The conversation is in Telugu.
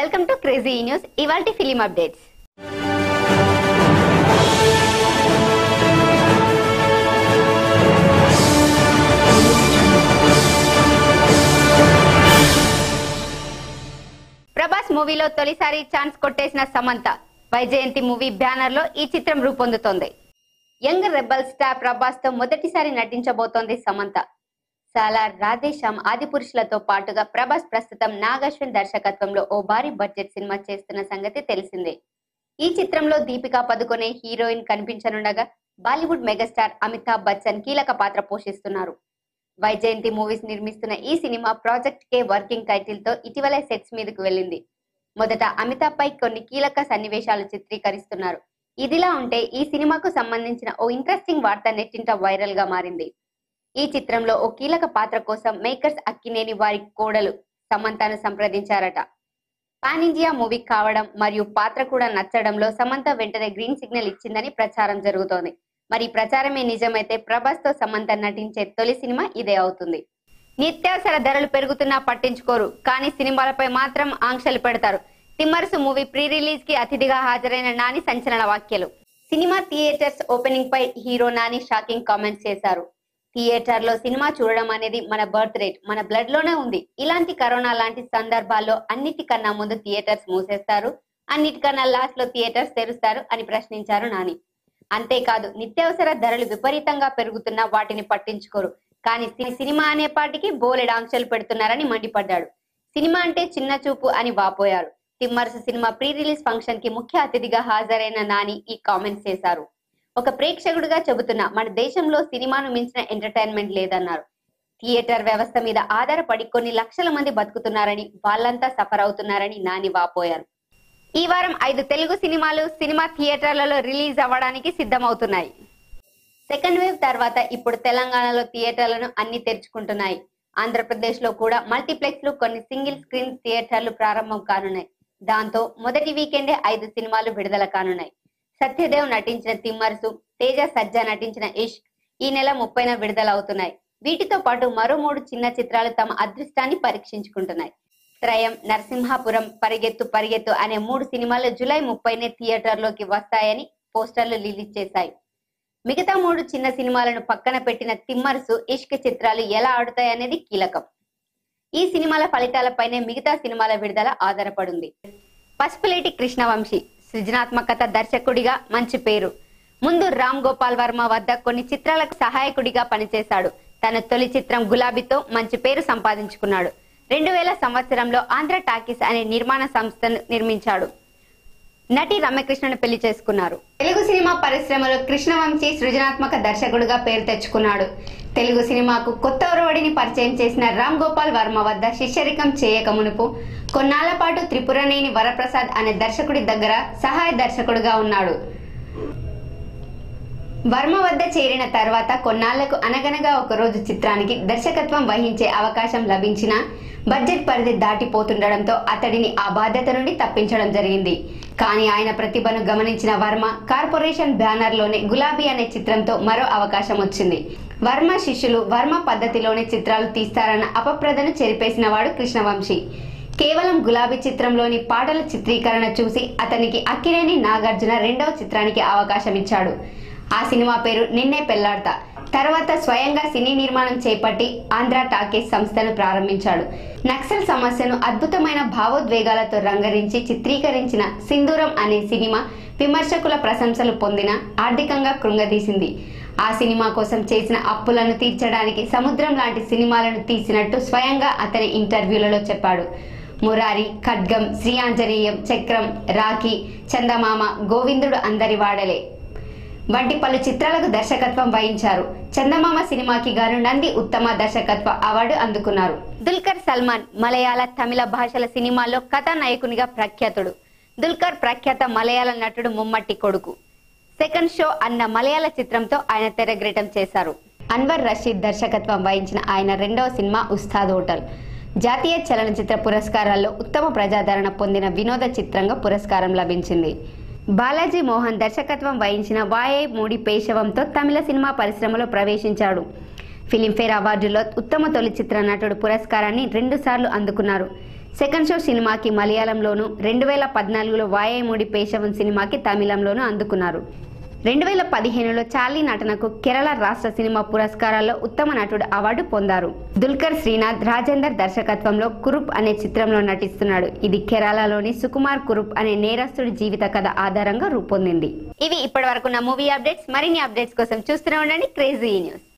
వెల్కమ్ టు క్రేజీ న్యూస్ ఇవాల్టి ఫిలిం అప్డేట్స్ ప్రభాస్ మూవీలో తొలిసారి ఛాన్స్ కొట్టేసిన సమంత వైజయంతి మూవీ బ్యానర్ లో ఈ చిత్రం రూపొందుతోంది యంగ్ రెబల్ స్టార్ ప్రభాస్ తో మొదటిసారి నటించబోతోంది సమంత సాలార్ రాధేశ్యామ్ ఆది పురుషులతో పాటుగా ప్రభాస్ ప్రస్తుతం నాగశ్విన్ దర్శకత్వంలో ఓ భారీ బడ్జెట్ సినిమా చేస్తున్న సంగతి తెలిసిందే ఈ చిత్రంలో దీపికా పదుకొనే హీరోయిన్ కనిపించనుండగా బాలీవుడ్ మెగాస్టార్ అమితాబ్ బచ్చన్ కీలక పాత్ర పోషిస్తున్నారు వైజయంతి మూవీస్ నిర్మిస్తున్న ఈ cinema project K working title తో ఇటీవలే సెట్స్ మీదకు వెళ్ళింది మొదట అమితాబ్ పై కొన్ని కీలక సన్నివేశాలు చిత్రీకరిస్తున్నారు ఇదిలా ఉంటే ఈ సినిమాకు సంబంధించిన ఓ ఇంట్రెస్టింగ్ వార్త నెట్టింట వైరల్ గా మారింది ఈ చిత్రంలో ఓ కీలక పాత్ర కోసం మేకర్స్ అక్కినేని వారి కోడలు సమంతను సంప్రదించారట పాన్ ఇండియా మూవీ కావడం మరియు పాత్ర కూడా నచ్చడంలో సమంత వెంటనే గ్రీన్ సిగ్నల్ ఇచ్చిందని ప్రచారం జరుగుతోంది మరి ఈ ప్రచారమే నిజమైతే ప్రభాస్ తో సమంత నటించే తొలి సినిమా ఇదే అవుతుంది నిత్యావసర ధరలు పెరుగుతున్నా పట్టించుకోరు కానీ సినిమాలపై మాత్రం ఆంక్షలు పెడతారు తిమ్మరసు మూవీ ప్రీ రిలీజ్ కి అతిథిగా హాజరైన నాని సంచలన వ్యాఖ్యలు సినిమా థియేటర్స్ ఓపెనింగ్ పై హీరో నాని షాకింగ్ కామెంట్స్ చేశారు థియేటర్ లో సినిమా చూడడం అనేది మన బర్త్ రేట్ మన బ్లడ్ లోనే ఉంది ఇలాంటి కరోనా లాంటి సందర్భాల్లో అన్నిటికన్నా ముందు థియేటర్స్ మూసేస్తారు అన్నిటికన్నా లాస్ట్ లో థియేటర్స్ తెరుస్తారు అని ప్రశ్నించారు నాని అంతేకాదు నిత్యావసర ధరలు విపరీతంగా పెరుగుతున్నా వాటిని పట్టించుకోరు కానీ సి- సినిమా అనే పాటికి బోలెడు ఆంక్షలు పెడుతున్నారని మండిపడ్డాడు సినిమా అంటే చిన్న చూపు అని వాపోయారు Thimmarusu cinema pre release function కి ముఖ్య అతిథిగా హాజరైన నాని ఈ కామెంట్స్ చేశారు ఒక ప్రేక్షకుడిగా చెబుతున్నా మన దేశంలో సినిమాను మించిన ఎంటర్టైన్మెంట్ లేదన్నారు థియేటర్ వ్యవస్థ మీద ఆధారపడి కొన్ని లక్షల మంది బతుకుతున్నారని వాళ్ళంతా సఫర్ అవుతున్నారని నాని వాపోయారు ఈ వారం ఐదు తెలుగు సినిమాలు సినిమా థియేటర్లలో రిలీజ్ అవ్వడానికి సిద్ధమవుతున్నాయి సెకండ్ వేవ్ తర్వాత ఇప్పుడు తెలంగాణలో థియేటర్లను అన్ని తెరుచుకుంటున్నాయి ఆంధ్రప్రదేశ్ లో కూడా మల్టీప్లెక్స్ లు కొన్ని సింగిల్ స్క్రీన్ థియేటర్లు ప్రారంభం కానున్నాయి దాంతో మొదటి వీకెండే ఐదు సినిమాలు విడుదల కానున్నాయి సత్యదేవ్ నటించిన తిమ్మర్సు తేజ సజ్జా నటించిన ఇష్క్ ఈ నెల ముప్పైన విడుదల అవుతున్నాయి వీటితో పాటు మరో మూడు చిన్న చిత్రాలు తమ అదృష్టాన్ని పరీక్షించుకుంటున్నాయి త్రయం నరసింహాపురం పరిగెత్తు పరిగెత్తు అనే మూడు సినిమాలు జూలై ముప్పైనే థియేటర్లోకి వస్తాయని పోస్టర్లు రిలీజ్ చేశాయి మిగతా మూడు చిన్న సినిమాలను పక్కన పెట్టిన తిమ్మర్సు ఇష్క్ చిత్రాలు ఎలా ఆడుతాయనేది కీలకం ఈ సినిమాల ఫలితాలపైనే మిగతా సినిమాల విడుదల ఆధారపడింది పసుపులేటి కృష్ణవంశీ సృజనాత్మకత దర్శకుడిగా మంచి పేరు ముందు రామ్ గోపాల్ వర్మ వద్ద కొన్ని చిత్రాలకు సహాయకుడిగా పనిచేశాడు తన తొలి చిత్రం గులాబీతో మంచి పేరు సంపాదించుకున్నాడు రెండు వేల సంవత్సరంలో ఆంధ్ర టాకీస్ అనే నిర్మాణ సంస్థను నిర్మించాడు నటి రమ్యకృష్ణను పెళ్లి చేసుకున్నారు తెలుగు సినిమా పరిశ్రమలో కృష్ణవంశీ సృజనాత్మక దర్శకుడిగా పేరు తెచ్చుకున్నాడు తెలుగు సినిమాకు కొత్త ఒరవడిని పరిచయం చేసిన రామ్ గోపాల్ వర్మ వద్ద శిష్యరికం చేయక మునుపు కొన్నాళ్ల పాటు త్రిపురనేని వరప్రసాద్ అనే దర్శకుడి దగ్గర సహాయ దర్శకుడిగా ఉన్నాడు వర్మ వద్ద చేరిన తర్వాత కొన్నాళ్లకు అనగనగా ఒక రోజు చిత్రానికి దర్శకత్వం వహించే అవకాశం లభించినా బడ్జెట్ పరిధి దాటిపోతుండడంతో అతడిని ఆ బాధ్యత నుండి తప్పించడం జరిగింది కానీ ఆయన ప్రతిభను గమనించిన వర్మ కార్పొరేషన్ బ్యానర్లోనే గులాబీ అనే చిత్రంతో మరో అవకాశం వచ్చింది వర్మ శిష్యులు వర్మ పద్ధతిలోనే చిత్రాలు తీస్తారన్న అపప్రదను చెరిపేసిన వాడు కృష్ణవంశీ కేవలం గులాబీ చిత్రంలోని పాటల చిత్రీకరణ చూసి అతనికి అక్కినేని నాగార్జున రెండవ చిత్రానికి అవకాశం ఇచ్చాడు ఆ సినిమా పేరు నిన్నే పెళ్లాడతా తర్వాత స్వయంగా సినీ నిర్మాణం చేపట్టి ఆంధ్ర టాకీస్ సంస్థను ప్రారంభించాడు నక్సల్ సమస్యను అద్భుతమైన భావోద్వేగాలతో రంగరించి చిత్రీకరించిన సింధూరం అనే సినిమా విమర్శకుల ప్రశంసలు పొందిన ఆర్థికంగా కృంగదీసింది ఆ సినిమా కోసం చేసిన అప్పులను తీర్చడానికి సముద్రం లాంటి సినిమాలను తీసినట్టు స్వయంగా అతని ఇంటర్వ్యూలలో చెప్పాడు మురారి ఖడ్గం శ్రీ ఆంజనేయం చక్రం రాఖీ చందమామ గోవిందుడు అందరి వాడలే వంటి పలు చిత్రాలకు దర్శకత్వం వహించారు చందమామ సినిమాకి గాను నంది ఉత్తమ దర్శకత్వ అవార్డు అందుకున్నారు దుల్కర్ సల్మాన్ మలయాళ తమిళ భాషల సినిమాల్లో కథానాయకునిగా ప్రఖ్యాతుడు దుల్కర్ ప్రఖ్యాత మలయాళ నటుడు ముమ్మట్టి కొడుకు సెకండ్ షో అన్న మలయాళ చిత్రంతో ఆయన తెరగ్రేటం చేశారు అన్వర్ రషీద్ దర్శకత్వం వహించిన ఆయన రెండవ సినిమా ఉస్తాద్ హోటల్ జాతీయ చలనచిత్ర పురస్కారాల్లో ఉత్తమ ప్రజాదరణ పొందిన వినోద చిత్రంగా పురస్కారం లభించింది బాలాజీ మోహన్ దర్శకత్వం వహించిన వాయే మూడి పేషవంతో తమిళ సినిమా పరిశ్రమలో ప్రవేశించాడు ఫిలింఫేర్ అవార్డులో ఉత్తమ తొలి చిత్ర నటుడు పురస్కారాన్ని రెండుసార్లు అందుకున్నారు సెకండ్ షో సినిమాకి మలయాళంలోను రెండు వేల పద్నాలుగులో వాయాముడి పేషవన్ సినిమాకి తమిళంలోనూ అందుకున్నారు రెండు వేల పదిహేనులో చార్లీ నటనకు కేరళ రాష్ట్ర సినిమా పురస్కారాల్లో ఉత్తమ నటుడు అవార్డు పొందారు దుల్కర్ శ్రీనాథ్ రాజేందర్ దర్శకత్వంలో కురుప్ అనే చిత్రంలో నటిస్తున్నాడు ఇది కేరళలోని సుకుమార్ కురుప్ అనే నేరస్తుడి జీవిత కథ ఆధారంగా రూపొందింది ఇవి ఇప్పటి వరకు నా మూవీ అప్డేట్స్ మరిన్ని అప్డేట్స్ కోసం చూస్తూనే ఉండండి క్రేజీ న్యూస్